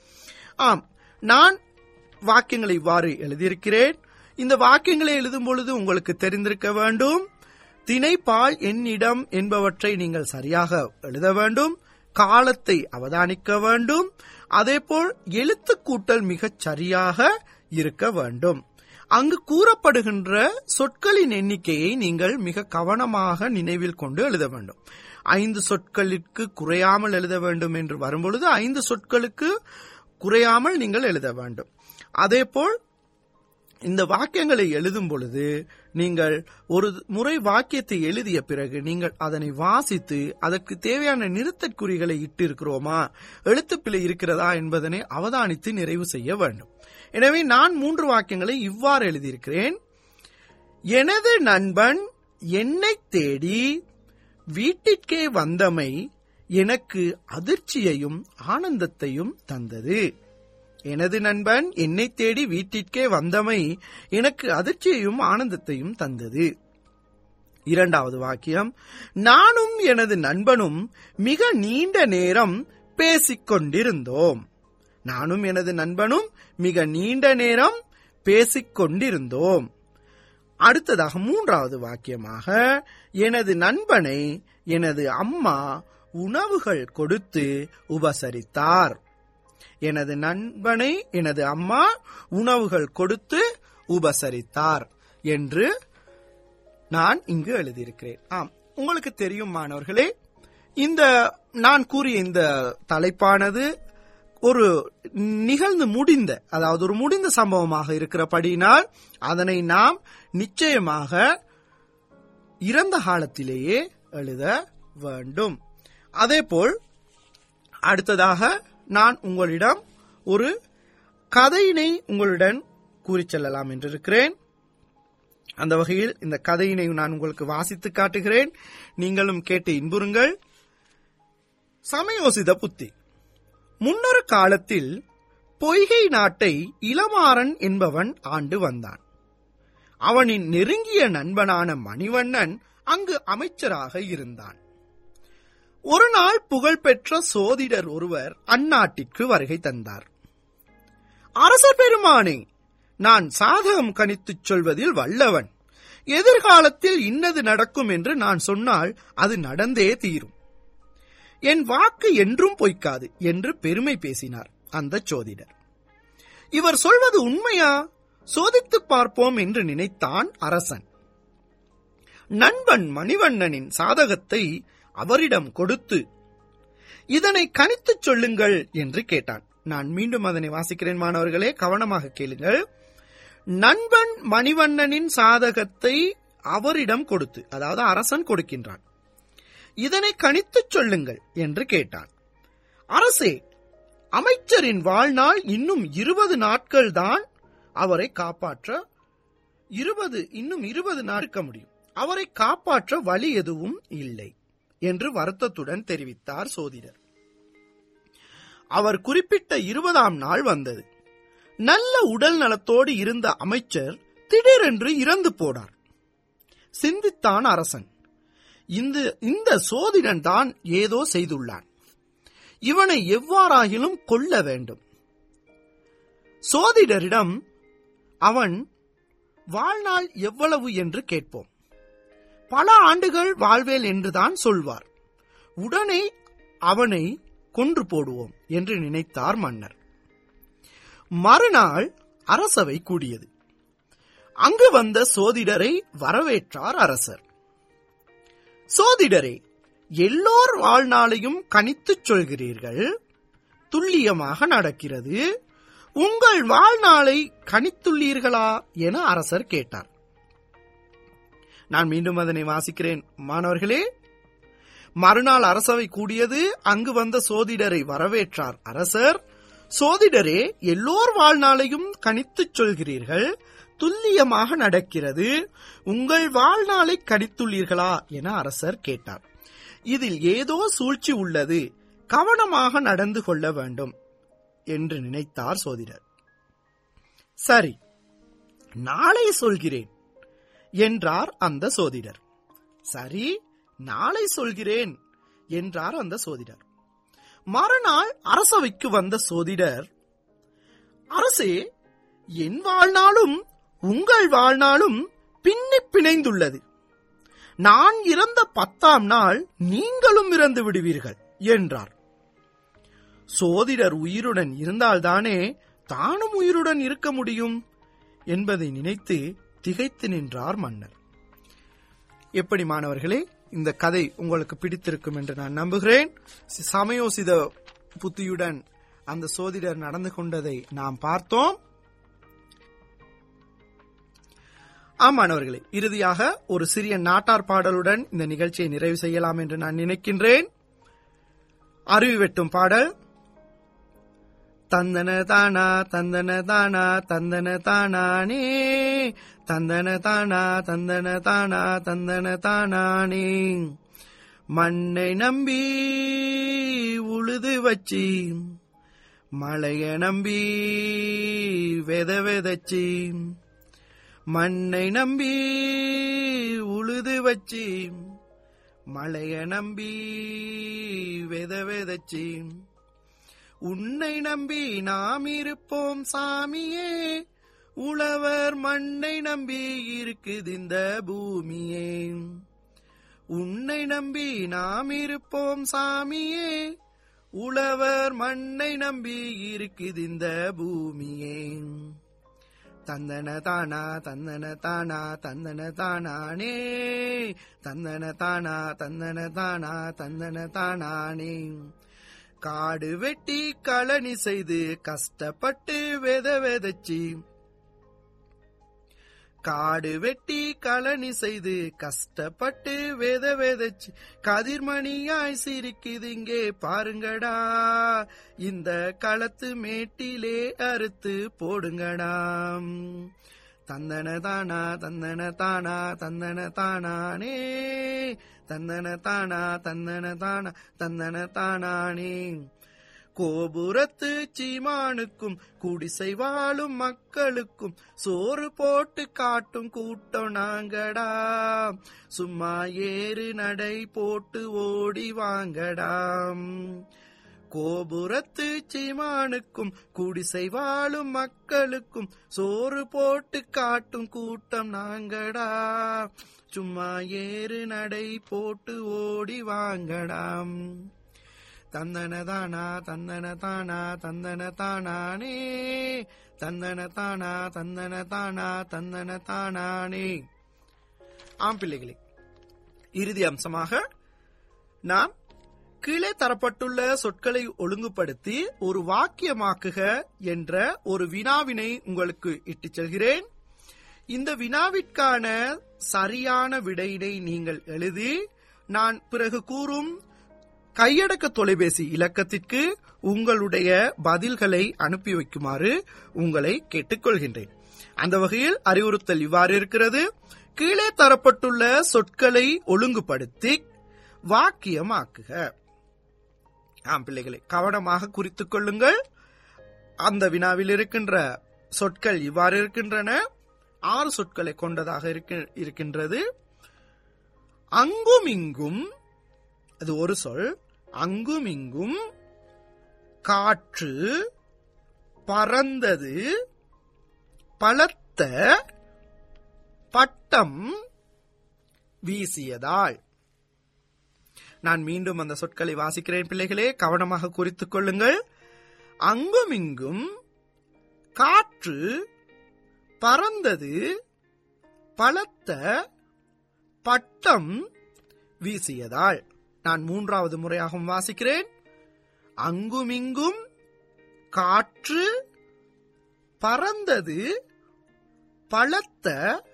Speaker 2: ஆம் நான் வாக்கியங்களை இவ்வாறு எழுதியிருக்கிறேன் இந்த வாக்கியங்களை எழுதும் பொழுது உங்களுக்கு தெரிந்திருக்க வேண்டும் திணைப்பால் என்னிடம் என்பவற்றை நீங்கள் சரியாக எழுத வேண்டும் காலத்தை அவதானிக்க வேண்டும் அதேபோல் எழுத்து கூட்டல் மிகச் சரியாக இருக்க வேண்டும் அங்கு கூறப்படுகின்ற சொற்களின் எண்ணிக்கையை நீங்கள் மிக கவனமாக நினைவில் கொண்டு எழுத வேண்டும் ஐந்து சொற்களுக்கு குறையாமல் எழுத வேண்டும் என்று வரும்பொழுது ஐந்து சொற்களுக்கு குறையாமல் நீங்கள் எழுத வேண்டும் அதேபோல் இந்த வாக்கியங்களை எழுதும் பொழுது நீங்கள் ஒரு முறை வாக்கியத்தை எழுதிய பிறகு நீங்கள் அதனை வாசித்து அதற்கு தேவையான நிறுத்தற்குறிகளை இட்டு இருக்கிறோமா எழுத்துப்பிழை இருக்கிறதா என்பதனை அவதானித்து நிறைவு செய்ய வேண்டும் எனவே நான் மூன்று வாக்கியங்களை இவ்வாறு எழுதியிருக்கிறேன் எனது நண்பன் என்னை தேடி வீட்டிற்கே வந்தமை எனக்கு அதிர்ச்சியையும் ஆனந்தத்தையும் தந்தது எனது நண்பன் என்னை தேடி வீட்டிற்கே வந்தமை எனக்கு அதிர்ச்சியையும் ஆனந்தத்தையும் தந்தது இரண்டாவது வாக்கியம் நானும் எனது நண்பனும் மிக நீண்ட நேரம் பேசிக் கொண்டிருந்தோம் நானும் எனது நண்பனும் மிக நீண்ட நேரம் பேசிக் கொண்டிருந்தோம் அடுத்ததாக மூன்றாவது வாக்கியமாக எனது நண்பனை எனது அம்மா உணவுகள் கொடுத்து உபசரித்தார் எனது நண்பனை எனது அம்மா உணவுகள் கொடுத்து உபசரித்தார் என்று நான் இங்கு எழுதியிருக்கிறேன் ஆம் உங்களுக்கு தெரியும் மாணவர்களே இந்த நான் கூறிய இந்த தலைப்பானது ஒரு நிகழ்ந்து முடிந்த அதாவது ஒரு முடிந்த சம்பவமாக இருக்கிறபடியினால் அதனை நாம் நிச்சயமாக இறந்த காலத்திலேயே எழுத வேண்டும் அதேபோல் அடுத்ததாக நான் உங்களிடம் ஒரு கதையினை உங்களுடன் கூறிச் செல்லலாம் என்று இருக்கிறேன் அந்த வகையில் இந்த கதையினை நான் உங்களுக்கு வாசித்து காட்டுகிறேன் நீங்களும் கேட்டு இன்புறுங்கள் சமயோசித புத்தி முன்னொரு காலத்தில் பொய்கை நாட்டை இளமாறன் என்பவன் ஆண்டு வந்தான் அவனின் நெருங்கிய நண்பனான மணிவண்ணன் அங்கு அமைச்சராக இருந்தான் ஒரு நாள் புகழ்பெற்ற சோதிடர் ஒருவர் அந்நாட்டிற்கு வருகை தந்தார் அரசர் பெருமானே நான் சாதகம் கணித்துச் சொல்வதில் வல்லவன் எதிர்காலத்தில் இன்னது நடக்கும் என்று நான் சொன்னால் அது நடந்தே தீரும் என் வாக்கு என்றும் பொய்க்காது என்று பெருமை பேசினார் அந்த சோதிடர் இவர் சொல்வது உண்மையா சோதித்து பார்ப்போம் என்று நினைத்தான் அரசன் நண்பன் மணிவண்ணனின் சாதகத்தை அவரிடம் கொடுத்து இதனை கணித்துச் சொல்லுங்கள் என்று கேட்டான் நான் மீண்டும் அதனை வாசிக்கிறேன் மாணவர்களே கவனமாக கேளுங்கள் நண்பன் மணிவண்ணனின் சாதகத்தை அவரிடம் கொடுத்து அதாவது அரசன் கொடுக்கின்றான் இதனை கணித்துச் சொல்லுங்கள் என்று கேட்டான் அரசே அமைச்சரின் வாழ்நாள் இன்னும் இருபது நாட்கள் தான் அவரை காப்பாற்ற இருபது இன்னும் இருபது நாட்க முடியும் அவரை காப்பாற்ற வழி எதுவும் இல்லை என்று வருத்தத்துடன் தெரிவித்தார் சோதிடர் அவர் குறிப்பிட்ட இருபதாம் நாள் வந்தது நல்ல உடல் நலத்தோடு இருந்த அமைச்சர் திடீரென்று இறந்து போனார் சிந்தித்தான் அரசன் இந்த இந்த சோதிடன் தான் ஏதோ செய்துள்ளான் இவனை எவ்வாறாகிலும் கொல்ல வேண்டும் சோதிடரிடம் அவன் வாழ்நாள் எவ்வளவு என்று கேட்போம் பல ஆண்டுகள் வாழ்வேல் என்றுதான் சொல்வார் உடனே அவனை கொன்று போடுவோம் என்று நினைத்தார் மன்னர் மறுநாள் அரசவை கூடியது அங்கு வந்த சோதிடரை வரவேற்றார் அரசர் சோதிடரே எல்லோர் வாழ்நாளையும் கணித்துச் சொல்கிறீர்கள் துல்லியமாக நடக்கிறது உங்கள் வாழ்நாளை கணித்துள்ளீர்களா என அரசர் கேட்டார் நான் மீண்டும் அதனை வாசிக்கிறேன் மாணவர்களே மறுநாள் அரசவை கூடியது அங்கு வந்த சோதிடரை வரவேற்றார் அரசர் சோதிடரே எல்லோர் வாழ்நாளையும் கணித்துச் சொல்கிறீர்கள் துல்லியமாக நடக்கிறது உங்கள் வாழ்நாளை கணித்துள்ளீர்களா என அரசர் கேட்டார் இதில் ஏதோ சூழ்ச்சி உள்ளது கவனமாக நடந்து கொள்ள வேண்டும் என்று நினைத்தார் சோதிடர் சரி நாளை சொல்கிறேன் என்றார் அந்த சோதிடர் சரி நாளை சொல்கிறேன் என்றார் அந்த சோதிடர் மறுநாள் அரசவைக்கு வந்த சோதிடர் அரசே என் வாழ்நாளும் உங்கள் வாழ்நாளும் பின்னி பிணைந்துள்ளது நான் இறந்த பத்தாம் நாள் நீங்களும் இறந்து விடுவீர்கள் என்றார் சோதிடர் உயிருடன் இருந்தால்தானே தானும் உயிருடன் இருக்க முடியும் என்பதை நினைத்து திகைத்து நின்றார் மன்னர் எப்படி மாணவர்களே இந்த கதை உங்களுக்கு பிடித்திருக்கும் என்று நான் நம்புகிறேன் சமயோசித புத்தியுடன் அந்த சோதிடர் நடந்து கொண்டதை நாம் பார்த்தோம் ஆமாணவர்களே இறுதியாக ஒரு சிறிய நாட்டார் பாடலுடன் இந்த நிகழ்ச்சியை நிறைவு செய்யலாம் என்று நான் நினைக்கின்றேன் அருவி வெட்டும் பாடல் தந்தன தானா தந்தன தானா தந்தன தானானே தந்தன தானா தந்தன தானா தந்தன தானானே மண்ணை நம்பி உழுது வச்சி மழைய நம்பி வெத வெதச்சி மண்ணை நம்பி உழுது வச்சி மழைய நம்பி வெத வெதச்சி உன்னை நம்பி நாம் இருப்போம் சாமியே உழவர் மண்ணை நம்பி இருக்குது இந்த பூமியே உன்னை நம்பி நாம் இருப்போம் சாமியே உழவர் மண்ணை நம்பி இருக்குது இந்த பூமியே தந்தன தானா தந்தன தானா தந்தன தானானே தந்தன தானா தந்தன தானா தந்தன தானானே காடு வெட்டி களனி செய்து கஷ்டப்பட்டு வெத வெதச்சி காடு வெட்டி களனி செய்து கஷ்டப்பட்டு வெத வெதச்சு கதிர்மணியாய் சிரிக்குது இங்கே பாருங்கடா இந்த களத்து மேட்டிலே அறுத்து போடுங்கடாம் தந்தன தானா தந்தன தானா தந்தன தானானே தந்தன தானா தந்தன தானா தந்தன தானானே கோபுரத்து சீமானுக்கும் குடிசை வாழும் மக்களுக்கும் சோறு போட்டு காட்டும் கூட்டம் நாங்கடா சும்மா ஏறு நடை போட்டு ஓடி வாங்கடாம் கோபுரத்து சீமானுக்கும் குடிசை வாழும் மக்களுக்கும் சோறு போட்டு காட்டும் கூட்டம் நாங்கடா சும்மா ஏறு நடை போட்டு ஓடி வாங்கடாம் தந்தன தானா தந்தன தானா தந்தன தானானே தந்தன தானா தந்தன தானா தந்தன தானானே ஆம் பிள்ளைகளே இறுதி அம்சமாக நாம் கீழே தரப்பட்டுள்ள சொற்களை ஒழுங்குபடுத்தி ஒரு வாக்கியமாக்குக என்ற ஒரு வினாவினை உங்களுக்கு இட்டுச் செல்கிறேன் இந்த வினாவிற்கான சரியான விடையினை நீங்கள் எழுதி நான் பிறகு கூறும் கையடக்க தொலைபேசி இலக்கத்திற்கு உங்களுடைய பதில்களை அனுப்பி வைக்குமாறு உங்களை கேட்டுக்கொள்கின்றேன் அந்த வகையில் அறிவுறுத்தல் இவ்வாறு இருக்கிறது கீழே தரப்பட்டுள்ள சொற்களை ஒழுங்குபடுத்தி வாக்கியமாக்குக ஆம் பிள்ளைகளை கவனமாக குறித்துக் கொள்ளுங்கள் அந்த வினாவில் இருக்கின்ற சொற்கள் இவ்வாறு இருக்கின்றன ஆறு சொற்களை கொண்டதாக இருக்க- இருக்கின்றது அங்கும் இங்கும் அது ஒரு சொல் அங்கும் இங்கும் காற்று பறந்தது பலத்த பட்டம் வீசியதால் நான் மீண்டும் அந்த சொற்களை வாசிக்கிறேன் பிள்ளைகளே கவனமாக குறித்துக் கொள்ளுங்கள் அங்கும் இங்கும் காற்று பறந்தது பலத்த பட்டம் வீசியதால் நான் மூன்றாவது முறையாகவும் வாசிக்கிறேன் அங்குமிங்கும் காற்று பறந்தது பலத்த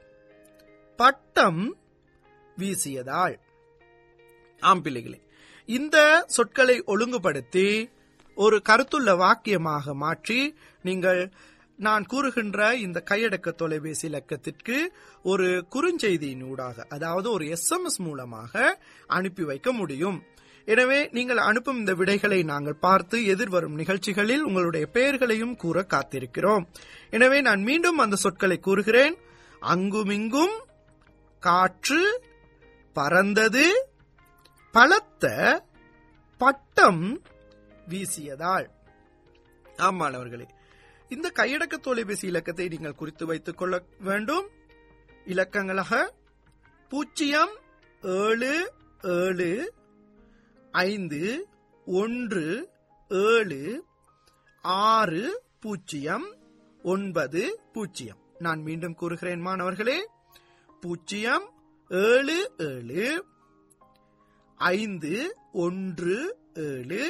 Speaker 2: பட்டம் வீசியதால் ஆம் பிள்ளைகளே இந்த சொற்களை ஒழுங்குபடுத்தி ஒரு கருத்துள்ள வாக்கியமாக மாற்றி நீங்கள் நான் கூறுகின்ற இந்த கையடக்க தொலைபேசி இலக்கத்திற்கு ஒரு குறுஞ்செய்தியின் ஊடாக அதாவது ஒரு எஸ்எம்எஸ் மூலமாக அனுப்பி வைக்க முடியும் எனவே நீங்கள் அனுப்பும் இந்த விடைகளை நாங்கள் பார்த்து எதிர்வரும் நிகழ்ச்சிகளில் உங்களுடைய பெயர்களையும் கூற காத்திருக்கிறோம் எனவே நான் மீண்டும் அந்த சொற்களை கூறுகிறேன் அங்குமிங்கும் காற்று பறந்தது பலத்த பட்டம் வீசியதால் ஆமானவர்களே இந்த கையடக்க தொலைபேசி இலக்கத்தை நீங்கள் குறித்து வைத்துக் கொள்ள வேண்டும் இலக்கங்களாக பூஜ்ஜியம் ஏழு ஏழு ஐந்து ஒன்று ஏழு ஆறு பூஜ்ஜியம் ஒன்பது பூஜ்ஜியம் நான் மீண்டும் கூறுகிறேன் மாணவர்களே பூஜ்ஜியம் ஏழு ஏழு ஐந்து ஒன்று ஏழு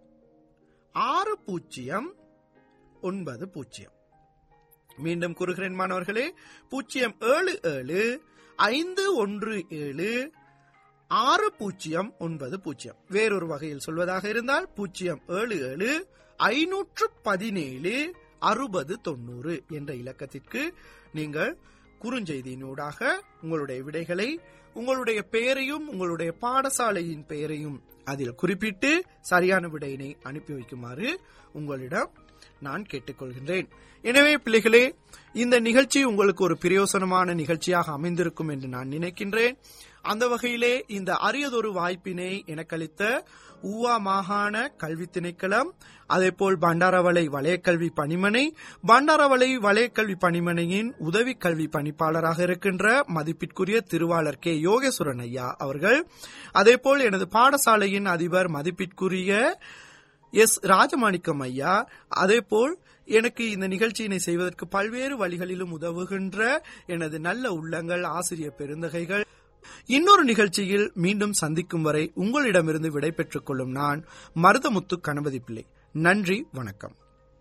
Speaker 2: ஆறு பூஜ்ஜியம் ஒன்பது பூஜ்ஜியம் மீண்டும் கூறுகிறேன் மாணவர்களே பூஜ்ஜியம் ஏழு ஏழு ஐந்து ஒன்று ஏழு ஆறு பூஜ்ஜியம் ஒன்பது பூஜ்ஜியம் வேறொரு வகையில் சொல்வதாக இருந்தால் பூஜ்ஜியம் ஏழு ஏழு ஐநூற்று பதினேழு அறுபது தொண்ணூறு என்ற இலக்கத்திற்கு நீங்கள் குறுஞ்செய்தியினூடாக உங்களுடைய விடைகளை உங்களுடைய பெயரையும் உங்களுடைய பாடசாலையின் பெயரையும் அதில் குறிப்பிட்டு சரியான விடையினை அனுப்பி வைக்குமாறு உங்களிடம் நான் கேட்டுக்கொள்கின்றேன் எனவே பிள்ளைகளே இந்த நிகழ்ச்சி உங்களுக்கு ஒரு பிரயோசனமான நிகழ்ச்சியாக அமைந்திருக்கும் என்று நான் நினைக்கின்றேன் அந்த வகையிலே இந்த அரியதொரு வாய்ப்பினை எனக்களித்த ஊவா மாகாண கல்வி திணைக்களம் அதேபோல் பண்டாரவளை வலயக்கல்வி பணிமனை பண்டாரவளை வலயக்கல்வி பணிமனையின் உதவி கல்வி பணிப்பாளராக இருக்கின்ற மதிப்பிற்குரிய திருவாளர் கே யோகேஸ்வரன் ஐயா அவர்கள் அதேபோல் எனது பாடசாலையின் அதிபர் மதிப்பிற்குரிய எஸ் ராஜமாணிக்கம் ஐயா அதேபோல் எனக்கு இந்த நிகழ்ச்சியினை செய்வதற்கு பல்வேறு வழிகளிலும் உதவுகின்ற எனது நல்ல உள்ளங்கள் ஆசிரியர் பெருந்தகைகள் இன்னொரு நிகழ்ச்சியில் மீண்டும் சந்திக்கும் வரை உங்களிடமிருந்து விடைபெற்றுக் கொள்ளும் நான் மருதமுத்து கணபதி பிள்ளை நன்றி வணக்கம்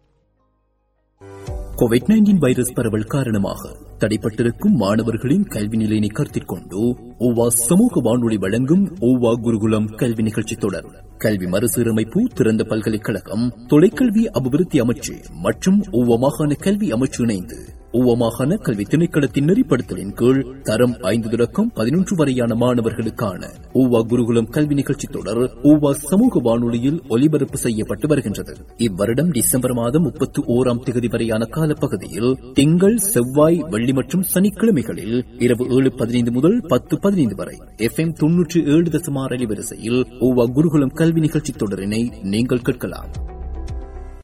Speaker 1: கோவிட் நைன்டீன் வைரஸ் பரவல் காரணமாக தடைப்பட்டிருக்கும் மாணவர்களின் கல்வி நிலையினை கருத்தில் கொண்டு ஓவா சமூக வானொலி வழங்கும் ஓவா குருகுலம் கல்வி நிகழ்ச்சி தொடர் கல்வி மறுசீரமைப்பு திறந்த பல்கலைக்கழகம் தொலைக்கல்வி அபிவிருத்தி அமைச்சு மற்றும் ஓவா மாகாண கல்வி அமைச்சு இணைந்து ஓவா மாகாண கல்வி திணைக்களத்தின் நெறிப்படுத்தலின் கீழ் தரம் ஐந்து தொடக்கம் பதினொன்று வரையான மாணவர்களுக்கான ஓவா குருகுலம் கல்வி நிகழ்ச்சி தொடர் ஓவா சமூக வானொலியில் ஒலிபரப்பு செய்யப்பட்டு வருகின்றது இவ்வருடம் டிசம்பர் மாதம் முப்பத்தி ஓராம் தேதி வரையான காலப்பகுதியில் திங்கள் செவ்வாய் வெள்ளி மற்றும் சனிக்கிழமைகளில் இரவு ஏழு பதினைந்து முதல் பத்து பதினைந்து வரை எஃப் எம் தொன்னூற்றி ஏழு தசமார் அலைவரிசையில் ஓவா குருகுலம் கல்வி நிகழ்ச்சி தொடரினை நீங்கள் கேட்கலாம்